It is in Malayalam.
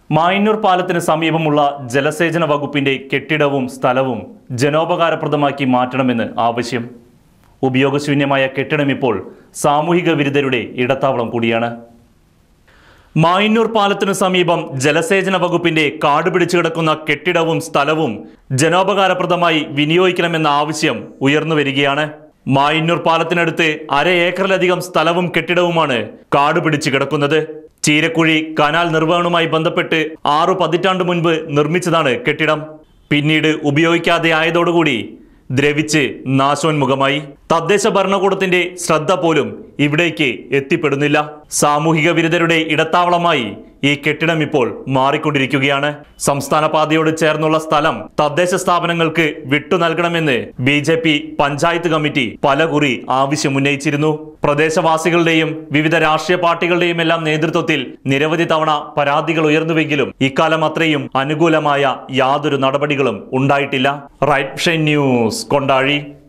മായന്നൂർ പാലത്തിന് സമീപമുള്ള ജലസേചന വകുപ്പിന്റെ കെട്ടിടവും സ്ഥലവും ജനോപകാരപ്രദമാക്കി മാറ്റണമെന്ന് ആവശ്യം ഉപയോഗശൂന്യമായ കെട്ടിടം ഇപ്പോൾ സാമൂഹിക വിരുദ്ധരുടെ ഇടത്താവളം കൂടിയാണ് മായന്നൂർ പാലത്തിനു സമീപം ജലസേചന വകുപ്പിന്റെ കാട് പിടിച്ചു കിടക്കുന്ന കെട്ടിടവും സ്ഥലവും ജനോപകാരപ്രദമായി വിനിയോഗിക്കണമെന്ന ആവശ്യം ഉയർന്നു വരികയാണ് മായന്നൂർ പാലത്തിനടുത്ത് അര ഏക്കറിലധികം സ്ഥലവും കെട്ടിടവുമാണ് കാട് പിടിച്ചു കിടക്കുന്നത് ചീരക്കുഴി കനാൽ നിർവഹണവുമായി ബന്ധപ്പെട്ട് ആറു പതിറ്റാണ്ട് മുൻപ് നിർമ്മിച്ചതാണ് കെട്ടിടം പിന്നീട് ഉപയോഗിക്കാതെ ആയതോടുകൂടി ദ്രവിച്ച് നാശോന്മുഖമായി തദ്ദേശ ഭരണകൂടത്തിന്റെ ശ്രദ്ധ പോലും ഇവിടേക്ക് എത്തിപ്പെടുന്നില്ല സാമൂഹിക വിരുദ്ധരുടെ ഇടത്താവളമായി ഈ കെട്ടിടം ഇപ്പോൾ മാറിക്കൊണ്ടിരിക്കുകയാണ് സംസ്ഥാന പാതയോട് ചേർന്നുള്ള സ്ഥലം തദ്ദേശ സ്ഥാപനങ്ങൾക്ക് വിട്ടു നൽകണമെന്ന് B J P panchayat committee പലകുറി ആവശ്യമുന്നയിച്ചിരുന്നു പ്രദേശവാസികളുടെയും വിവിധ രാഷ്ട്രീയ പാർട്ടികളുടെയും എല്ലാം നേതൃത്വത്തിൽ നിരവധി തവണ പരാതികൾ ഉയർന്നുവെങ്കിലും ഇക്കാലം അത്രയും അനുകൂലമായ യാതൊരു നടപടികളും ഉണ്ടായിട്ടില്ല റൈറ്റ് ന്യൂസ് കൊണ്ടാഴി